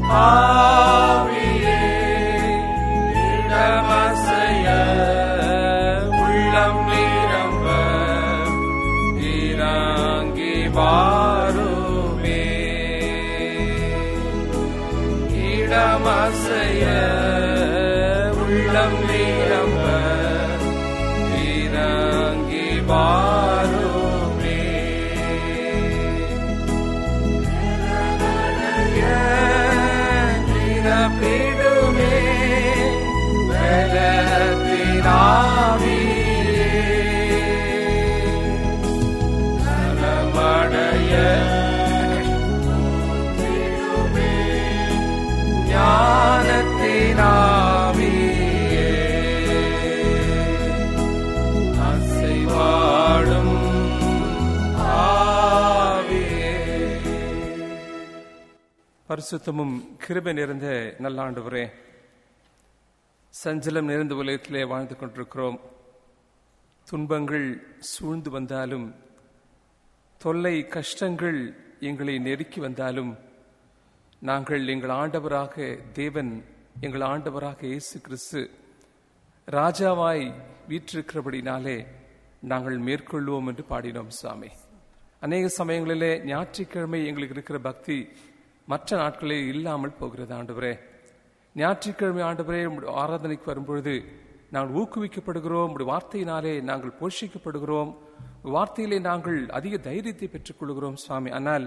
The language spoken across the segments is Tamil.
ஆவியே இடமசைய உள்ளம் நிரம்ப இறங்கி வாருமே இடமசைய உள்ளம் நிரம்ப இறங்கி வாருமே நிரப்பிடுமே பலத்தினாவியே நலமடைய ஊற்றிடுமே ஞானத்தினாவியே அசைவாடும் ஆவியே பரிசுத்தமும் கிருபை நிறைந்த நல்லாண்டவரே சஞ்சலம் நிறைந்த உலகத்திலே வாழ்ந்து கொண்டிருக்கிறோம் துன்பங்கள் சூழ்ந்து வந்தாலும் தொல்லை கஷ்டங்கள் எங்களை நெருக்கி வந்தாலும் நாங்கள் எங்கள் ஆண்டவராக தேவன் எங்கள் ஆண்டவராக இயேசு கிறிஸ்து ராஜாவாய் வீற்றிருக்கிறபடினாலே நாங்கள் மேற்கொள்வோம் என்று பாடினோம் சுவாமி அநேக சமயங்களிலே ஞாயிற்றுக்கிழமை எங்களுக்கு இருக்கிற பக்தி மற்ற நாட்களில் இல்லாமல் போகிறது ஆண்டவரே ஞாயிற்றுக்கிழமை ஆண்டவரே உம்முடைய ஆராதனைக்கு வரும்பொழுது நாங்கள் ஊக்குவிக்கப்படுகிறோம் உடைய வார்த்தையினாலே நாங்கள் போஷிக்கப்படுகிறோம் உம்முடைய வார்த்தையிலே நாங்கள் அதிக தைரியத்தை பெற்றுக்கொள்கிறோம் சுவாமி ஆனால்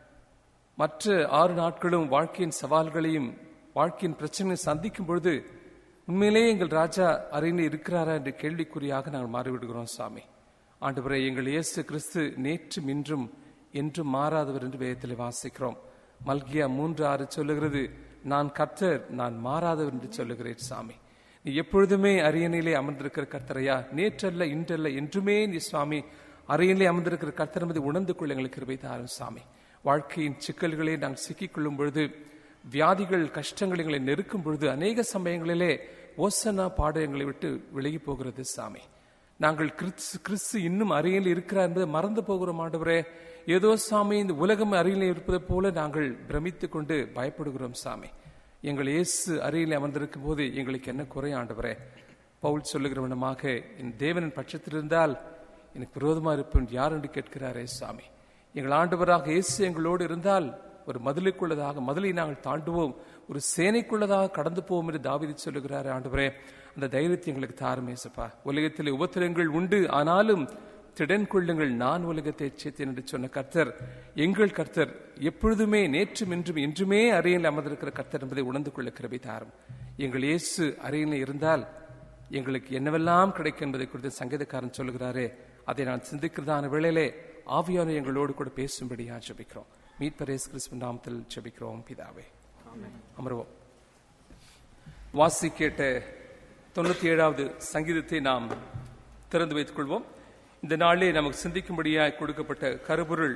மற்ற ஆறு நாட்களும் வாழ்க்கையின் சவால்களையும் வாழ்க்கையின் பிரச்சனையை சந்திக்கும் பொழுது உண்மையிலேயே எங்கள் ராஜா அறையில் இருக்கிறாரா என்ற கேள்விக்குறியாக நாங்கள் மாறிவிடுகிறோம் சாமி ஆண்டவரே எங்கள் இயேசு கிறிஸ்து நேற்றும் இன்றும் என்றும் மாறாதவர் என்று வேதத்தில் வாசிக்கிறோம் மல்கியா மூன்று ஆறு சொல்லுகிறது நான் கர்த்தர் நான் மாறாதவர் என்று சொல்லுகிறேன் சாமி நீ எப்பொழுதுமே அரியணையிலே அமர்ந்திருக்கிற கர்த்தரையா நேற்றல்ல இன்றல்ல என்றுமே நீ சுவாமி அரியணையிலே அமர்ந்திருக்கிற கர்த்தர் என்பதை உணர்ந்து கொள்ள எங்களுக்கு கிருபை தாரும் சாமி வாழ்க்கையின் சிக்கல்களை நாங்கள் சிக்கிக்கொள்ளும் பொழுது வியாதிகள் கஷ்டங்கள் எங்களை நெருக்கும் பொழுது அநேக சமயங்களிலே ஓசனா பாட எங்களை விட்டு விலகி போகிறது சாமி நாங்கள் கிறிஸ்து கிறிஸ்து இன்னும் அருகில் இருக்கிறார் என்பதை மறந்து போகிறோம் ஆண்டவரே ஏதோ சாமி இந்த உலகம் அருகில் இருப்பதை போல நாங்கள் பிரமித்துக் கொண்டு பயப்படுகிறோம் சாமி எங்கள் இயேசு அருகில் அமர்ந்திருக்கும் போது எங்களுக்கு என்ன குறை ஆண்டவரே பவுல் சொல்லுகிறவனமாக என் தேவனின் பட்சத்தில் இருந்தால் எனக்கு விரோதமாக இருப்பேன் யார் என்று கேட்கிறாரே சாமி எங்கள் ஆண்டவராக இயேசு எங்களோடு இருந்தால் ஒரு மதிலுக்குள்ளதாக மதிலை நாங்கள் தாண்டுவோம் ஒரு சேனைக்குள்ளதாக கடந்து போவோம் என்று தாவிதி சொல்லுகிறார் ஆண்டவரே அந்த தைரியத்தை எங்களுக்கு தாருமேசப்பா உலகத்தில் உபத்திரங்கள் உண்டு ஆனாலும் திடன் கொள்ளுங்கள் நான் உலகத்தை சேர்த்தேன் என்று சொன்ன கர்த்தர் எங்கள் கர்த்தர் எப்பொழுதுமே நேற்றும் இன்றும் என்றுமே அறையில் அமர்ந்திருக்கிற கர்த்தர் என்பதை உணர்ந்து கொள்ள கிருபை தாரும் எங்கள் இயேசு அறையில் இருந்தால் எங்களுக்கு என்னவெல்லாம் கிடைக்கும் என்பதை குறித்து சங்கீதக்காரன் சொல்லுகிறாரே அதை நான் சிந்திக்கிறதான வேளையிலே ஆவியான எங்களோடு கூட பேசும்படியா ஜெபிக்கிறோம் மீட்பரேஸ் கிறிஸ்து நாமத்தில் ஜெபிக்கிறோம் பிதாவே அமர்வோம் வாசி கேட்ட தொண்ணூத்தி ஏழாவது சங்கீதத்தை நாம் திறந்து வைத்துக் கொள்வோம் இந்த நாளிலே நமக்கு சிந்திக்கும்படியாய் கொடுக்கப்பட்ட கருபொருள்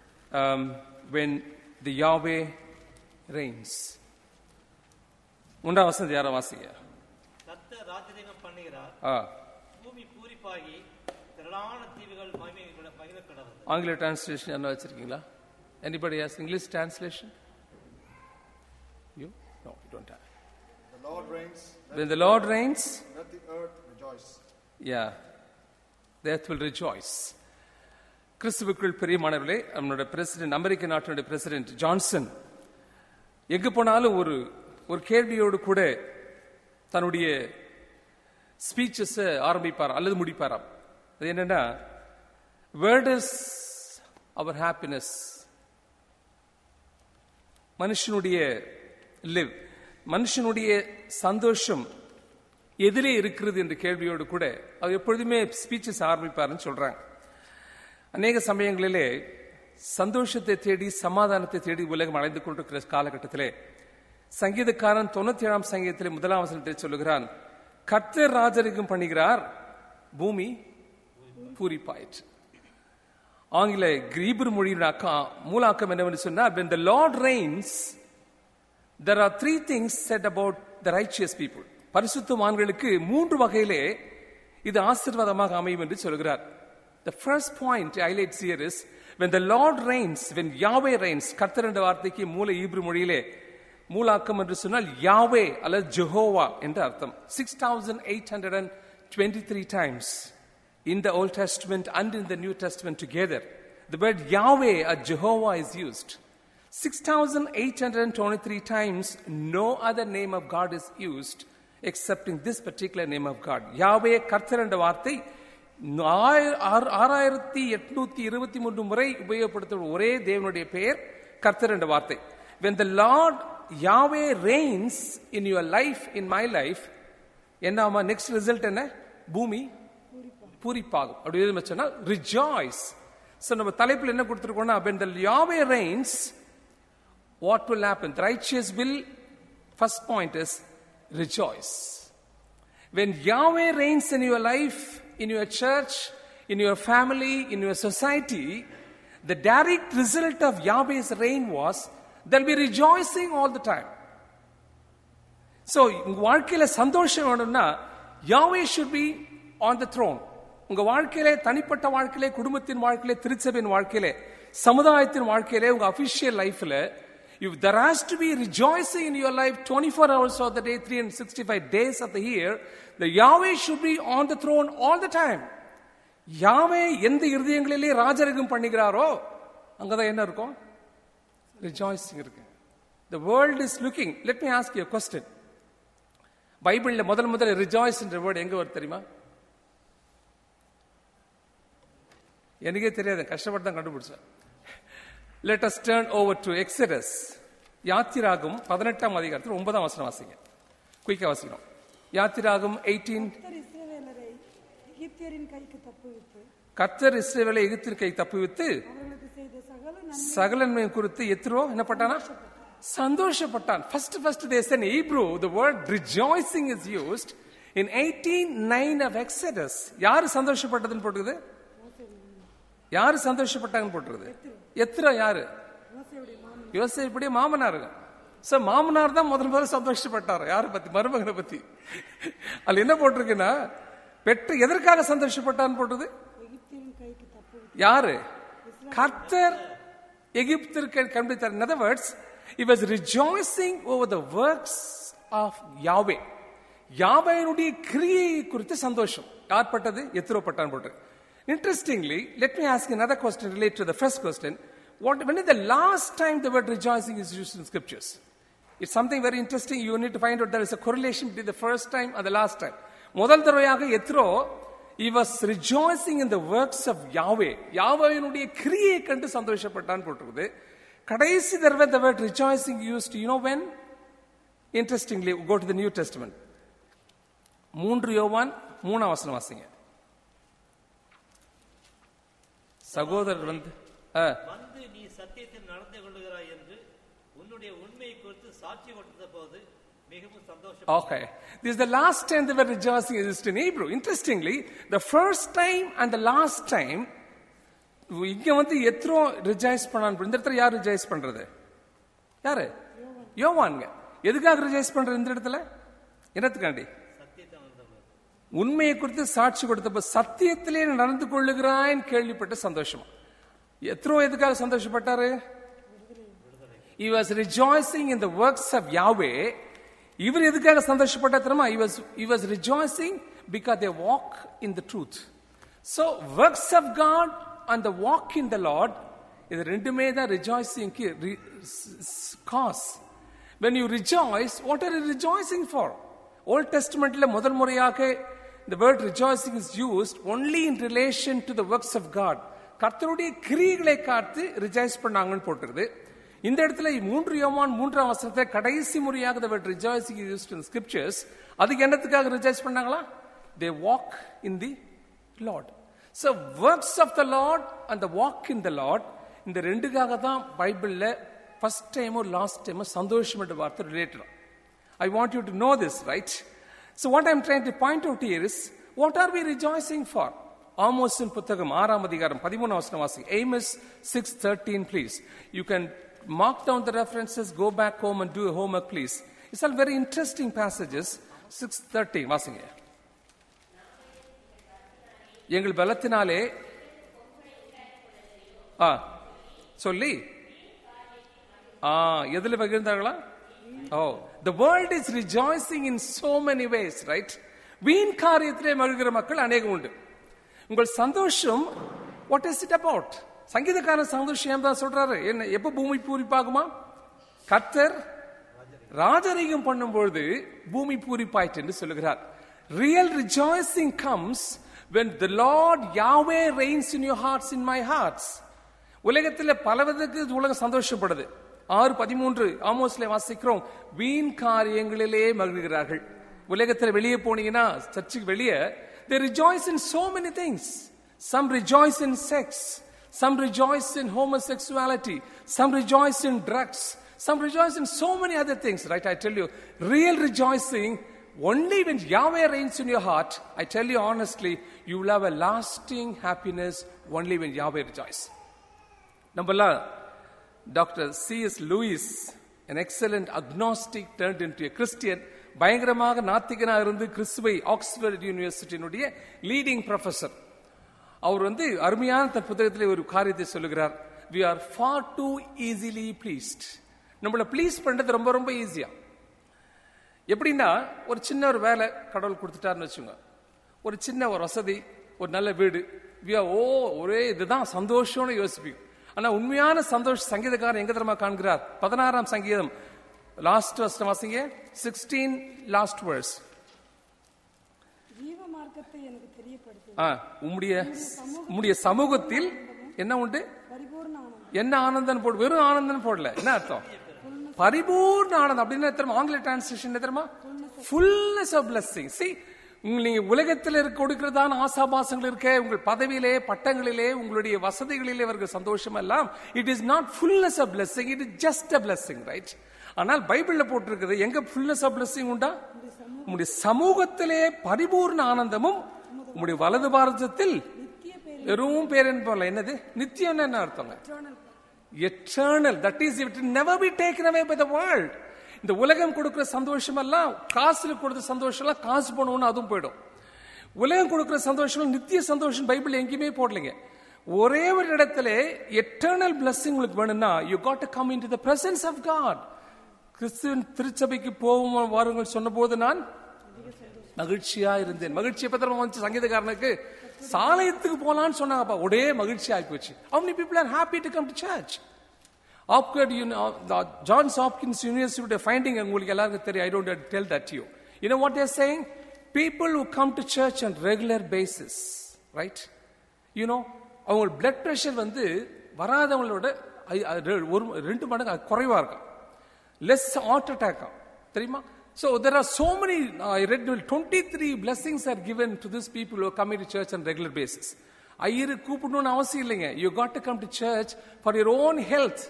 வென் தி யாவே ரெயின்ஸ் மூன்றாம் வசனத்தை யாரும் வாசிங்க கர்த்தர் ராஜரீகம் பண்ணுகிறார் ஆ பூமி பூரிப்பாகி திரளான தீவுகள் மகிமை மகிழ கிடந்தது ஆங்கில டிரான்ஸ்லேஷன் என்ன வச்சிருக்கீங்களா anybody has English translation you know you don't have The Lord reigns, when the lord reigns let the earth rejoice. yeah the earth will rejoice கிறிஸ்துவுக்குள் பிரியமானவர்களே நம்மளுடைய பிரசிடென்ட் அமெரிக்க நாட்டினுடைய பிரசிடென்ட் ஜான்சன் எங்கு போனாலும் ஒரு ஒரு கேள்வியோடு கூட தன்னுடைய ஸ்பீச்சஸ் ஆரம்பிப்பார் அல்லது முடிப்பாராம் அது என்னன்னா வேர்ட் இஸ் அவர் ஹாப்பினஸ் மனுஷனுடைய லிவ் மனுஷனுடைய சந்தோஷம் எதிலே இருக்கிறது என்ற கேள்வியோடு கூட அவர் எப்பொழுதுமே ஸ்பீச்சஸ் ஆரம்பிப்பாருன்னு சொல்றாங்க அநேக சமயங்களிலே சந்தோஷத்தை தேடி சமாதானத்தை தேடி உலகம் அடைந்து கொண்டிருக்கிற காலகட்டத்திலே சங்கீதக்காரன் தொண்ணூத்தி ஏழாம் சங்கீதத்திலே முதலாம் வசனத்தை சொல்லுகிறான் கர்த்தர் ராஜரிகம் பண்ணுகிறார் பூமி பூரிப்பாயிற்று ஆங்கில கிரீபர் மொழியின் அக்கா மூலாக்கம் என்னவென்று சொன்னால் when the lord reigns there are three things said about the righteous people பரிசுத்தவான்களுக்கு மூன்று வகையிலே இது ஆசீர்வாதமாக அமையும் என்று சொல்கிறார் the first point highlights here is when the lord reigns when yahweh reigns கர்த்தர் என்ற வார்த்தைக்கு மூல ஈப்ரு மொழியிலே மூலாக்கம் என்று சொன்னால் யாவே அல்லது ஜெஹோவா என்று அர்த்தம் six thousand eight hundred and twenty three times in the Old Testament and in the New Testament together. The word Yahweh or Jehovah is used. 6,823 times, no other name of God is used excepting this particular name of God. Yahweh கர்த்தர் என்ற வார்த்தை ஆய- ஆறு- ஆறாயிரத்தி எட்நூத்தி இருபத்தி மூன்று முறை உபயோகப்படுத்தும் ஒரே தேவனுடைய பெயர் கர்த்தர் என்ற வார்த்தை when the lord yahweh reigns in your life in my life என்ன நெக்ஸ்ட் ரிசல்ட் என்ன பூமி பூரிப்பாகும் அப்படி எதுவும் சொன்னா ரிஜாய்ஸ் ஸோ நம்ம தலைப்பில் என்ன கொடுத்துருக்கோம்னா when the Yahweh reigns what will happen the righteous will first point is rejoice when Yahweh reigns in your life in your church in your family in your society the direct result of Yahweh's reign was there'll be rejoicing all the time so உங்க வாழ்க்கையில சந்தோஷம் வேணும்னா Yahweh should be on the throne உங்க வாழ்க்கையிலே தனிப்பட்ட வாழ்க்கையிலே குடும்பத்தின் வாழ்க்கையிலே திருச்சபையின் வாழ்க்கையிலே சமுதாயத்தின் வாழ்க்கையிலே உங்க அபிஷியல் லைஃப்ல if there has to be rejoicing in your life 24 hours of the day 365 days of the year the yahweh should be on the throne all the time யாவே எந்த இருதயங்களிலே ராஜரகம் பண்ணுகிறாரோ அங்கதான் என்ன இருக்கும் ரிஜாய்சிங் இருக்கு the world is looking let me ask you a question பைபிள்ல முதல் முதல்ல ரிஜாய்ஸ் என்ற வேர்டு எங்க வருது தெரியுமா எனக்கே தெரியாது கஷ்டப்பட்டு தான் கண்டுபிடிச்சேன் let us turn over to Exodus யாத்திராகும் பதினெட்டாம் அதிகாரத்தில் ஒன்பதாம் வசனம் வாசிங்க குயிக்கா வாசிக்கணும் யாத்திராகும் எயிட்டீன் கர்த்தர் இஸ்ரவேலரை எகிப்தியரின் கைக்கு தப்புவித்து கர்த்தர் இஸ்ரேவேலை எகிப்திற்கை தப்புவித்து அவர்களுக்கு செய்த சகல நன்மை சகலன்மை குறித்து எத்திரோ என்ன பட்டானா சந்தோஷப்பட்டான் first first this in Hebrew the word rejoicing is used in eighteen nine of Exodus யாரு சந்தோஷப்பட்டதுன்னு போட்டுக்குது யாரு சந்தோஷப்பட்டாங்கன்னு போட்டுருக்குது எத்திரோ யாரு மோசையுடைய மாமன் யோசிப்படியே மாமனார் சோ மாமனார் தான் முதல் முதல்ல சந்தோஷப்பட்டார் யாரை பத்தி மருமகனை பத்தி அதுல என்ன போட்டிருக்குன்னா பெற்று எதற்காக சந்தோஷப்பட்டான்னு போட்டுது எகிப்தியரின் கைக்கு தப்புவித்து யாரு கர்த்தர் எகிப்திற்கு கண்டுபிடித்தார் in other words he was rejoicing over the works of Yahweh யாவையினுடைய கிரியை குறித்து சந்தோஷம் யார் பட்டது எத்திரோ பட்டான் போட்டு interestingly let me ask another question related to the first question what when is the last time the word rejoicing is used in scriptures it's something very interesting you need to find out there is a correlation between the first time and the last time முதல் தடவையாக எத்ரோ he was rejoicing in the works of Yahweh யாவேனுடைய கிரியை கண்டு சந்தோஷப்பட்டான் போட்டிருக்குது கடைசி தடவை the word rejoicing used you know when interestingly go to the new testament மூன்று யோவான் மூணாம் வசனம் வாசிங்க சகோதரர் வந்து ஆ, வந்து நீ சத்தியத்தில் நடந்து கொள்ளுகிறாய் என்று உன்னுடைய உண்மையை குறித்து சாட்சி கொடுத்த போது மிகவும் சந்தோஷம் Okay. This is the last time they were rejoicing is used in Hebrew. Interestingly, the first time and the last time, இங்க வந்து எத்ரோ ரிஜாய்ஸ் பண்ணான் இந்த இடத்துல யார் ரிஜாய்ஸ் பண்றது யாரு யோவான்ங்க எதுக்காக ரிஜாய்ஸ் பண்றது இந்த இடத்துல என்னத்துக்காண்டி உண்மையை குறித்து சாட்சி கொடுத்தப்ப சத்தியத்திலே நடந்து கொள்ளுகிறான் கேள்விப்பட்ட சந்தோஷமா எத்ரோ எதுக்காக சந்தோஷப்பட்டாரு he was rejoicing in the works of Yahweh இவர் எதுக்காக சந்தோஷப்பட்டார் தெரியுமா he was he was rejoicing because they walk in the truth so works of God and the walk in the Lord இது ரெண்டுமே தான் rejoicing க்கு re- s- s- cause when you rejoice what are you rejoicing for old testamentல முதல் முறையாக the word rejoicing is used only in relation to the works of god கர்த்தருடைய கிரியைகளை காத்து ரிஜாய்ஸ் பண்ணாங்கன்னு போட்டிருது இந்த இடத்துல மூன்று யோவான் மூன்றாம் வசனத்தை கடைசி முறையாக the word rejoicing is used in scriptures அதுக்கு என்னத்துக்காக ரிஜாய்ஸ் பண்ணாங்களா they walk in the lord so works of the lord and the walk in the lord இந்த ரெண்டுக்காக தான் பைபிள்ல ஃபர்ஸ்ட் டைமோ லாஸ்ட் டைமோ சந்தோஷம் என்ற வார்த்தை related I want you to know this, right? So what I'm trying to point out here is, what are we rejoicing for? ஆமோஸின் புத்தகம் ஆறாம் அதிகாரம் பதிமூணாம் வசனம் வாசி Amos 6:13 please. You can mark down the references, go back home and do a homework please. It's all very interesting passages. 6:13 வாசிங்க. எங்கள் பலத்தினாலே ஆ சொல்லி ஆ எதுல பகிர்ந்தார்களா Oh, the world is rejoicing in so many ways, right? வீண் காரியத்திலே மகிழ்கிற மக்கள் அநேகம் உண்டு உங்கள் சந்தோஷம் வாட் இஸ் இட் அபவுட் சங்கீதக்காரன் சந்தோஷம் ஏன் தான் சொல்றாரு என்ன எப்ப பூமி பூரிப்பாகுமா கர்த்தர் ராஜரீகம் பண்ணும்பொழுது பூமி பூரிப்பாயிற்று என்று சொல்லுகிறார் real rejoicing comes when the lord yahweh reigns in your hearts in my hearts உலகத்தில் பலவிதற்கு உலகம் சந்தோஷப்படுது ஆறு பதிமூன்று ஆமோஸ்ல வாசிக்கிறோம் வீண் காரியங்களிலே மகிழ்கிறார்கள் உலகத்தில் வெளியே போனீங்கன்னா சர்ச்சுக்கு வெளியே they rejoice in so many things some rejoice in sex some rejoice in homosexuality some rejoice in drugs some rejoice in so many other things right i tell you real rejoicing only when yahweh reigns in your heart i tell you honestly you will have a lasting happiness only when yahweh rejoices நம்மலாம் doctor CS Lewis an excellent agnostic turned into a christian பயங்கரமாக நாத்திகனாக இருந்து கிறிஸ்துவை ஆக்ஸ்போர்ட் யூனிவர்சிட்டியினுடைய லீடிங் ப்ரொஃபசர் அவர் வந்து அருமையான தன் புத்தகத்திலே ஒரு காரியத்தை சொல்லுகிறார் we are far too easily pleased நம்மள ப்ளீஸ் பண்றது ரொம்ப ரொம்ப ஈஸியா எப்படின்னா ஒரு சின்ன ஒரு வேலை கடவுள் கொடுத்துட்டாருன்னு வச்சுங்க ஒரு சின்ன ஒரு வசதி ஒரு நல்ல வீடு we are, ஓ ஒரே இதுதான் சந்தோஷம்னு யோசிப்பீங்க ஆனா உண்மையான சந்தோஷ சங்கீதக்காரன் எங்க தெரியுமா காண்கிறார் பதினாறாம் சங்கீதம் லாஸ்ட் வருஷம் வாசிங்க சிக்ஸ்டீன் லாஸ்ட் வேர்ஸ் ஜீவ மார்க்கத்தை எனக்கு தெரியப்படுத்து ஆ உம்முடைய உம்முடைய சமூகத்தில் என்ன உண்டு பரிபூர்ண ஆனந்தம் என்ன ஆனந்தம் போடு வெறும் ஆனந்தம் போடல என்ன அர்த்தம் பரிபூர்ண ஆனந்தம் அப்படின்னு தெரியுமா ஆங்கில டிரான்ஸ்லேஷன் தெரியுமா ஃபுல்னஸ் ஆஃப் பிளஸ்ஸிங் சி நீங்க உலகத்தில் இருக்க கொடுக்கிறதான ஆசாபாசங்கள் இருக்க உங்கள் பதவியிலே பட்டங்களிலே உங்களுடைய வசதிகளிலே அவர்கள் சந்தோஷம் எல்லாம் it is not fullness of blessing it is just a blessing right ஆனால் பைபிள்ல போட்டிருக்கிறது எங்க ஃபுல்னஸ் ஆஃப் பிளஸ்ஸிங் உண்டா உங்களுடைய சமூகத்திலே பரிபூர்ண ஆனந்தமும் உங்களுடைய வலது பாரதத்தில் நித்திய பேர் வெறும் பேரன் போல என்னது நித்தியம் என்ன அர்த்தங்க eternal that is it never be taken away by the world இந்த உலகம் கொடுக்கிற சந்தோஷம் எல்லாம் காசுல கொடுத்த சந்தோஷம் எல்லாம் காசு போனோம்னு அதுவும் போயிடும் உலகம் கொடுக்கிற சந்தோஷம் நித்திய சந்தோஷம் பைபிள் எங்கேயுமே போடலைங்க ஒரே ஒரு இடத்துல எட்டர்னல் பிளஸ்ஸிங் உங்களுக்கு வேணும்னா you got to come in to the presence of God கிறிஸ்துவின் திருச்சபைக்கு போவோம் வாருங்கள் சொன்னபோது நான் மகிழ்ச்சியா இருந்தேன் மகிழ்ச்சி எப்ப தெரியுமா வந்துச்சு சங்கீதக்காரனுக்கு சாலயத்துக்கு போலான்னு சொன்னாங்கப்பா ஒரே மகிழ்ச்சி ஆகி போச்சு how many people are happy to come to church ஆப்கர்ட் ஜான்ஸ் ஹாப்கின்ஸ் யூனிவர்சிட்டியோட ஃபைண்டிங் உங்களுக்கு எல்லாருக்கும் தெரியும் I don't tell that you you know what they're saying people who come to church and regular basis right you know அவங்க பிளட் ப்ரெஷர் வந்து வராதவங்களோட ஐ- அது ரெ- ஒரு ரெண்டு மடங்கு அது குறைவா இருக்கும் less heart attack தெரியுமா so there are so many uh, i read 23 blessings are given to these people who are coming to church on regular basis ஐயரு கூப்பிடணும்னு அவசியம் இல்லைங்க you got to come to church for your own health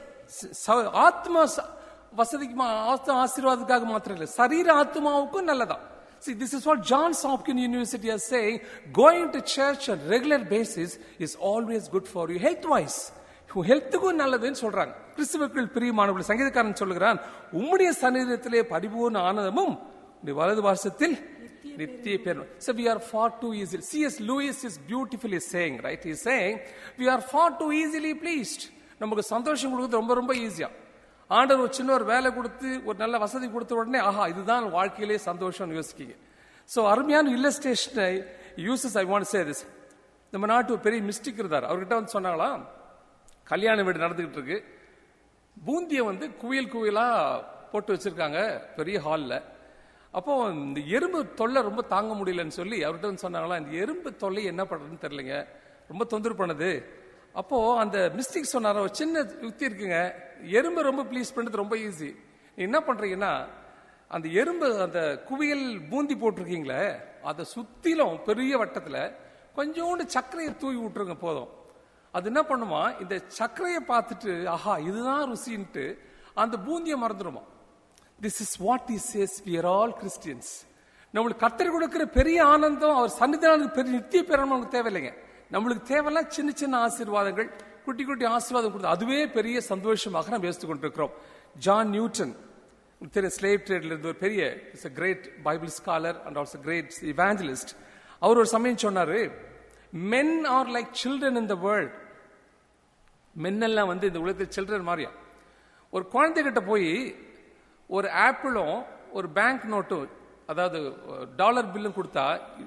ஆத்மா ச- வசதிக்கு மா- ஆத்ம ஆசீர்வாதத்துக்காக மாத்திரம் இல்லை சரீர ஆத்மாவுக்கும் நல்லதா See, this is what Johns Hopkins University is saying. Going to church on regular basis is always good for you health-wise. ஹெல்த்துக்கும் நல்லதுன்னு சொல்றாங்க கிறிஸ்துவுக்குள் பிரியமானவர்கள் சங்கீதக்காரன் சொல்லுகிறான் உம்முடைய சரீரத்திலே பரிபூர்ண ஆனந்தமும் உம்முடைய வலது வாசத்தில் நித்திய பேர் so we are far too easy cs lewis is beautifully saying right he's saying we are far too easily pleased நமக்கு சந்தோஷம் கொடுக்கிறது ரொம்ப ரொம்ப ஈஸியா ஆண்டவர் ஒரு சின்ன ஒரு வேலை கொடுத்து ஒரு நல்ல வசதி கொடுத்த உடனே ஆஹா இதுதான் வாழ்க்கையிலே சந்தோஷம்னு யோசிக்கீங்க சோ அருமையான இல்லஸ்ட்ரேஷனை uses I want say this நம்ம நாட்டு ஒரு பெரிய மிஸ்டிக் இருந்தார் அவர்கிட்ட வந்து சொன்னாங்களாம் கல்யாண வீடு நடந்துகிட்டு இருக்கு பூந்தியை வந்து குவியல் குவியலா போட்டு வச்சிருக்காங்க பெரிய ஹால்ல அப்போ இந்த எறும்பு தொல்லை ரொம்ப தாங்க முடியலன்னு சொல்லி அவர்கிட்ட வந்து சொன்னாங்களா இந்த எறும்பு தொல்லை என்ன பண்றதுன்னு தெரியலங்க ரொம்ப தொந்தரவு பண்ணுது அப்போ அந்த மிஸ்டேக் சொன்னாரோ ஒரு சின்ன யுக்தி இருக்குங்க எறும்பை ரொம்ப ப்ளீஸ் பண்றது ரொம்ப ஈஸி என்ன பண்றீங்கன்னா அந்த எறும்பு அந்த குவியல் பூந்தி போட்டிருக்கீங்களே அதை சுத்திலும் பெரிய வட்டத்துல கொஞ்சோண்டு சர்க்கரையை தூவி விட்டுருங்க போதும் அது என்ன பண்ணுமா இந்த சர்க்கரையை பார்த்துட்டு ஆஹா இதுதான் ருசின்ட்டு அந்த பூந்தியை மறந்துடுமா this is what is says we are all Christians நம்மளுக்கு கத்தர் கொடுக்கிற பெரிய ஆனந்தம் அவர் சன்னிதானத்துக்கு பெரிய நித்திய பேரம் நமக்கு தேவையில்லைங்க நம்மளுக்கு தேவையெல்லாம் சின்ன சின்ன ஆசீர்வாதங்கள் குட்டி குட்டி ஆசீர்வாதம் கொடுத்து அதுவே பெரிய சந்தோஷமாக நம்ம யோசித்து கொண்டிருக்கிறோம் ஜான் நியூட்டன் உங்களுக்கு தெரியும் ஸ்லேவ் ட்ரேட்ல இருந்து ஒரு பெரிய is a great Bible scholar and also great evangelist அவர் ஒரு சமயம் சொன்னாரு men are like children in the world மென்னெல்லாம் வந்து இந்த உலகத்தில் சில்ட்ரன் மாதிரியா ஒரு குழந்தைகிட்ட போய் ஒரு ஆப்பிளும் ஒரு பேங்க் நோட்டும் அதாவது டாலர் பில்லும் கொடுத்தா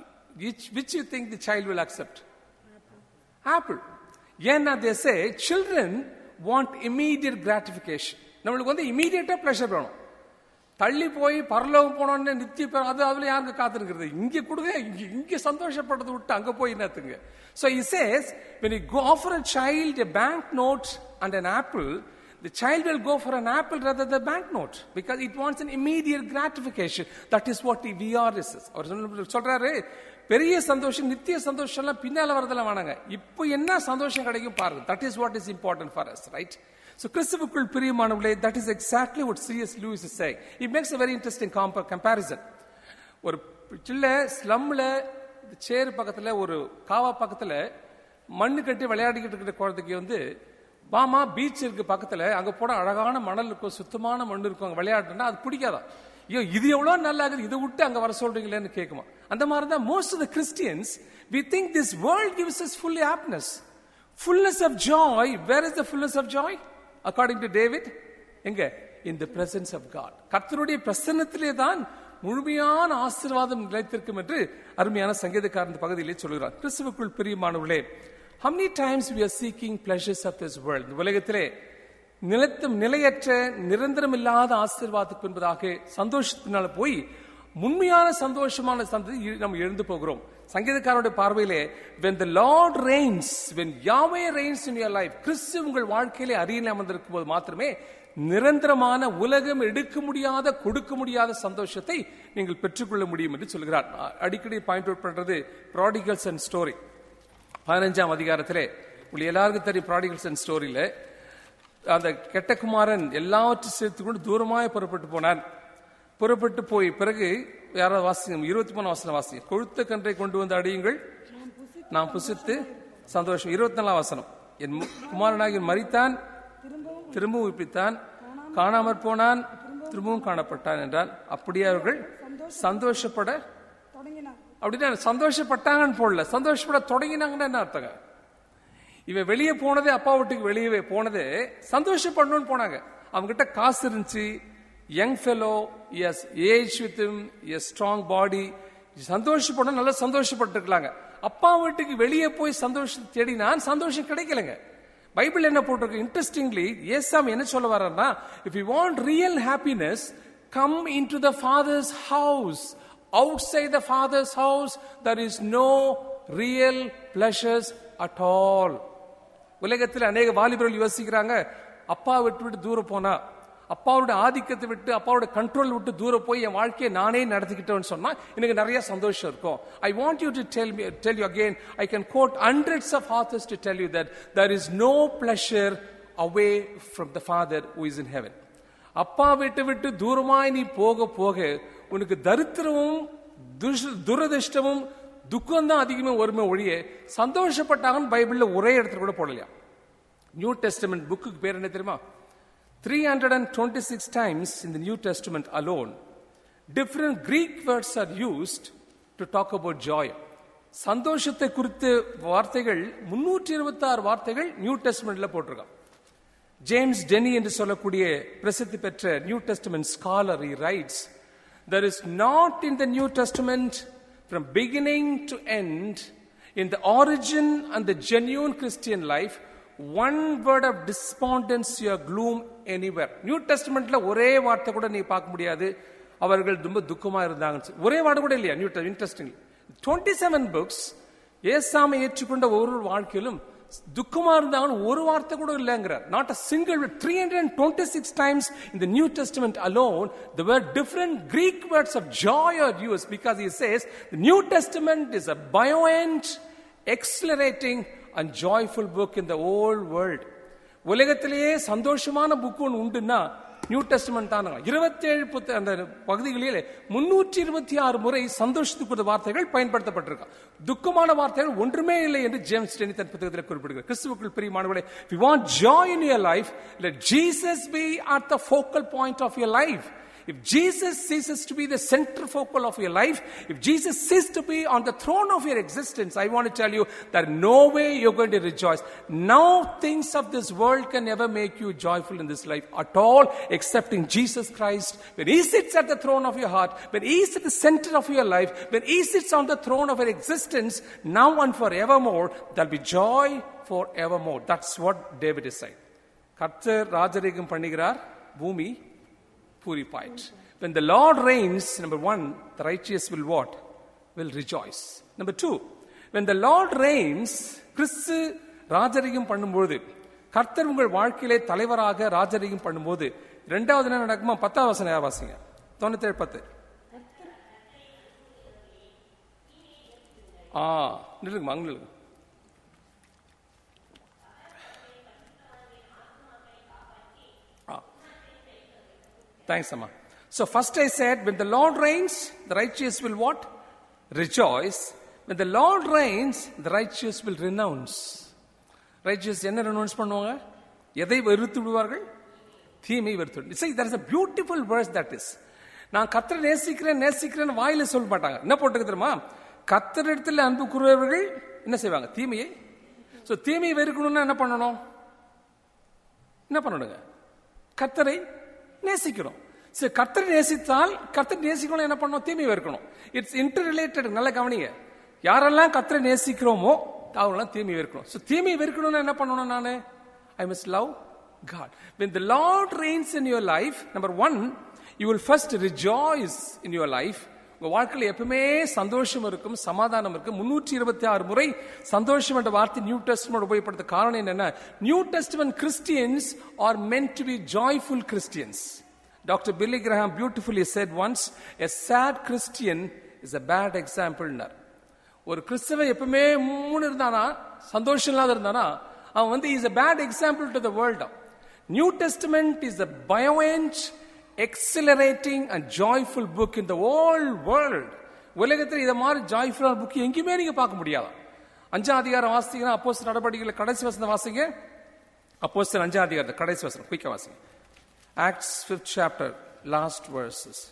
which you think the child will accept apple ஏன்னா they say children want immediate gratification நம்மளுக்கு வந்து இமீடியட்டா ப்ளஷர் வேணும் தள்ளி போய் பரலோகம் போனோன்னு நித்திய பேர் அது அதுல யாருக்கு காத்திருக்கிறது இங்க கொடுங்க இங்க இங்க சந்தோஷப்படுறது விட்டு அங்க போய் என்னத்துங்க so he says when you go offer a child a bank note and an apple the child will go for an apple rather than a bank note because it wants an immediate gratification that is what we are is அவர் சொல்ல- சொல்றாரு பெரிய சந்தோஷம் நித்திய சந்தோஷம் எல்லாம் பின்னால வரதெல்லாம் வேணாங்க இப்போ என்ன சந்தோஷம் கிடைக்கும் பாருங்க that is what is important for us right So கிறிஸ்துவுக்குள் பிரியமானவர்களே that is exactly what C.S. Lewis is saying. He makes a very interesting compa- comparison. ஒரு சில்ல ஸ்லம்ல சேர் பக்கத்துல ஒரு காவா பக்கத்துல மண்ணு கட்டி விளையாடிக்கிட்டு இருக்கிற குழந்தைக்கு வந்து பாமா பீச் இருக்கு பக்கத்துல அங்க போன அழகான மணல் இருக்கும் சுத்தமான மண் இருக்கும் அங்க விளையாடுனா அது பிடிக்காதா ஐயோ இது எவ்வளவு நல்லா இருக்குது இதை விட்டு அங்க வர சொல்றீங்களேன்னு கேட்குமா அந்த மாதிரி தான் most of the Christians we think this world gives us fully happiness fullness of joy where is the fullness of joy according to david எங்க in the presence of god கர்த்தருடைய பிரசன்னத்திலே தான் முழுமையான ஆசீர்வாதம் நிலைத்திருக்கும் என்று அருமையான சங்கீதக்காரன் இந்த பகுதியிலே சொல்கிறார் கிறிஸ்துவுக்குள் பிரியமானவர்களே how many times we are seeking pleasures of this world இந்த உலகத்திலே நிலத்தும் நிலையற்ற நிரந்தரம் இல்லாத ஆசீர்வாதத்துக்கு என்பதாக சந்தோஷத்தினால போய் உண்மையான சந்தோஷமான சந்ததி இ- நம்ம எழுந்து போகிறோம் சங்கீதக்காரனுடைய பார்வையிலே when the lord reigns when yahweh reigns in your life கிறிஸ்து உங்கள் வாழ்க்கையிலே அரியணை அமர்ந்திருக்கும் போது மாத்திரமே நிரந்தரமான உலகம் எடுக்க முடியாத கொடுக்க முடியாத சந்தோஷத்தை நீங்கள் பெற்றுக்கொள்ள முடியும் என்று சொல்கிறார் அ- அடிக்கடி பாயிண்ட் அவுட் பண்றது ப்ராடிகல்ஸ் அண்ட் ஸ்டோரி பதினஞ்சாம் அதிகாரத்திலே உள்ள எல்லாருக்கும் தெரியும் ப்ராடிகல்ஸ் அண்ட் ஸ்டோரியில அந்த கெட்ட குமாரன் எல்லாவற்றையும் சேர்த்து கொண்டு தூரமாய் புறப்பட்டு போனான் புறப்பட்டு போய் பிறகு யாராவது வாசிங்க இருபத்தி மூணு வாசனம் வாசிங்க கொழுத்த கன்றை கொண்டு வந்து அடியுங்கள் நாம் புசித்து சந்தோஷம் இருபத்தி நாலாம் வசனம் என் மு- குமாரனாகிய மரித்தான் திரும்பவும் உயிர்ப்பித்தான் காணாமற் போனான் திரும்பவும் காணப்பட்டான் என்றான் அப்படியே அவர்கள் சந்தோஷப்பட தொடங்கினார் அப்படின்னா சந்தோஷப்பட்டாங்கன்னு போடல சந்தோஷப்பட தொடங்கினாங்கன்னு என்ன அர்த்தங்க இவன் வெளியே போனதே அப்பா வீட்டுக்கு வெளியே போனதே சந்தோஷப்படணும்னு போனாங்க அவங்க கிட்ட காசு இருந்துச்சு young fellow his age with his strong body சந்தோஷப்படணும் நல்லா சந்தோஷப்பட்டுருக்கலாங்க அப்பா வீட்டுக்கு வெளியே போய் சந்தோஷம் தேடினான் சந்தோஷம் கிடைக்கலங்க பைபிள் என்ன போட்டிருக்கு இன்ட்ரெஸ்டிங்லி ஏசாமி என்ன சொல்ல வர்றாருன்னா if you want real happiness come in to the father's house outside the father's house there is no real pleasures at all உலகத்தில் அநேக வாலிபர்கள் யோசிக்கிறாங்க அப்பா விட்டு விட்டு தூரம் போனா அப்பாவோட ஆதிக்கத்தை விட்டு அப்பாவோட கண்ட்ரோல் விட்டு தூரம் போய் என் வாழ்க்கையை நானே நடத்திக்கிட்டேன்னு சொன்னா எனக்கு நிறைய சந்தோஷம் இருக்கும் I want you to tell me tell you again I can quote hundreds of authors to tell you that there is no pleasure away from the father who is in heaven அப்பா விட்டு விட்டு தூரமாய் நீ போக போக உனக்கு தரித்திரமும் துஷ- துரதிர்ஷ்டமும் துக்கம் தான் அதிகமே வருமே ஒழிய சந்தோஷப்பட்டாங்கன்னு பைபிள்ல ஒரே இடத்துல கூட போடலையா நியூ டெஸ்டமெண்ட் புக்குக்கு பேர் என்ன தெரியுமா three hundred and twenty six times இந்த New Testament alone different Greek words are used to talk about joy சந்தோஷத்தை குறித்து வார்த்தைகள் முன்னூற்றி இருபத்தி ஆறு வார்த்தைகள் நியூ டெஸ்டமெண்ட்ல போட்டிருக்கான் ஜேம்ஸ் டெனி என்று சொல்லக்கூடிய பிரசித்தி பெற்ற New Testament scholar he writes there is not in the new testament from beginning to end in the origin and the genuine christian life one word of despondency or gloom anywhere New டெஸ்டமெண்ட்ல ஒரே வார்த்தை கூட நீ பார்க்க முடியாது அவர்கள் ரொம்ப துக்கமா இருந்தாங்க ஒரே வார்த்தை கூட இல்லையா new interesting twenty seven books ஏசாமை ஏற்றுக்கொண்ட ஒரு வாழ்க்கையிலும் துக்கமா இருந்தாலும் ஒரு வார்த்தை கூட இல்லைங்கிறார் not a single three hundred and twenty six times இந்த New Testament alone the where different Greek words of joy are use because he says the New Testament is a buoyant exhilarating and joyful book in the old world உலகத்திலேயே சந்தோஷமான புக் ஒன்று உண்டுன்னா நியூ டெஸ்டமெண்ட் தானுங்க இருபத்தேழு புத்த அந்த பகுதிகளிலே முன்னூற்றி இருபத்தி ஆறு முறை சந்தோஷத்துக்குரிய வார்த்தைகள் பயன்படுத்தப்பட்டிருக்கா துக்கமான வார்த்தைகள் ஒன்றுமே இல்லை என்று ஜேம்ஸ் டெனி தன் புத்தகத்தில் குறிப்பிடுகிறார் கிறிஸ்துவுக்குள் பிரியமானவர்களே we want joy in your life let Jesus be at the focal point of your life If Jesus ceases to be the center focal of your life, if Jesus ceases to be on the throne of your existence, I want to tell you that no way you're going to rejoice. No things of this world can ever make you joyful in this life at all, excepting Jesus Christ. When He sits at the throne of your heart, when He is at the center of your life, when He sits on the throne of your existence, now and forevermore, there'll be joy forevermore. That's what David is saying. கர்த்தர் ராஜரீகம் பண்ணுகிறார் பூமி பூரிப்பாயிற்று when the lord reigns number 1 the righteous will what will rejoice number 2 when the lord reigns கிறிஸ்து ராஜரீகம் பண்ணும்போது கர்த்தர் உங்கள் வாழ்க்கையிலே தலைவராக ராஜரீகம் பண்ணும்போது இரண்டாவது என்ன நடக்குமா பத்தாவது வசனம் யார் வாசிங்க தொண்ணூத்தேழு பத்து ஆ நில்லுங்க அங்க நில்லுங்க Thanks, Amma. So first I said, when the Lord reigns, the righteous will what? Rejoice. When the Lord reigns, the righteous will renounce. Righteous என்ன renounce பண்ணுவாங்க எதை வெறுத்து விடுவார்கள் தீமை வெறுத்து see there is a beautiful verse that is நான் கத்தரை நேசிக்கிறேன் நேசிக்கிறேன் வாயில சொல்ல மாட்டாங்க என்ன போட்டுக்க தெரியுமா கத்தரிடத்தில் அன்பு கூறுபவர்கள் என்ன செய்வாங்க தீமையை சோ தீமையை வெறுக்கணும்னா என்ன பண்ணணும் என்ன பண்ணணுங்க கத்தரை நேசிக்கணும் சரி கர்த்தரை நேசித்தால் கர்த்தர் நேசிக்கணும் என்ன பண்ணணும் தீமை வெறுக்கணும் இட்ஸ் இன்டர் ரிலேட்டட் நல்ல கவனிங்க யாரெல்லாம் கர்த்தரை நேசிக்கிறோமோ அவங்களாம் தீமை வெறுக்கணும் ஸோ தீமை வெறுக்கணும்னா என்ன பண்ணணும் நான் I must love God when the Lord reigns in your life number one you will first rejoice in your life உங்க வாழ்க்கையில் எப்பவுமே சந்தோஷம் இருக்கும் சமாதானம் இருக்கும் முன்னூற்றி இருபத்தி ஆறு முறை சந்தோஷம் என்ற வார்த்தை நியூ டெஸ்ட்மெண்ட் உபயோகப்படுத்த காரணம் என்னன்னா New Testament Christians are meant to be joyful Christians doctor Billy Graham beautifully said once a sad Christian is a bad எக்ஸாம்பிள்னார் ஒரு கிறிஸ்தவ எப்பவுமே மூணு இருந்தானா சந்தோஷம் இல்லாத இருந்தானா அவன் வந்து is a bad example to the world New Testament is a buoyant exhilarating and joyful book in the whole world உலகத்தில் இதை மாதிரி ஜாய்ஃபுல்லான புக் எங்கேயுமே நீங்க பார்க்க முடியாது அஞ்சாம் அதிகாரம் வாசிங்கன்னா அப்போஸ் நடவடிக்கைகள் கடைசி வசனம் வாசிங்க அப்போஸ் அஞ்சாம் அதிகாரத்தை கடைசி வசனம் குயிக்க வாசிங்க Acts fifth chapter last verses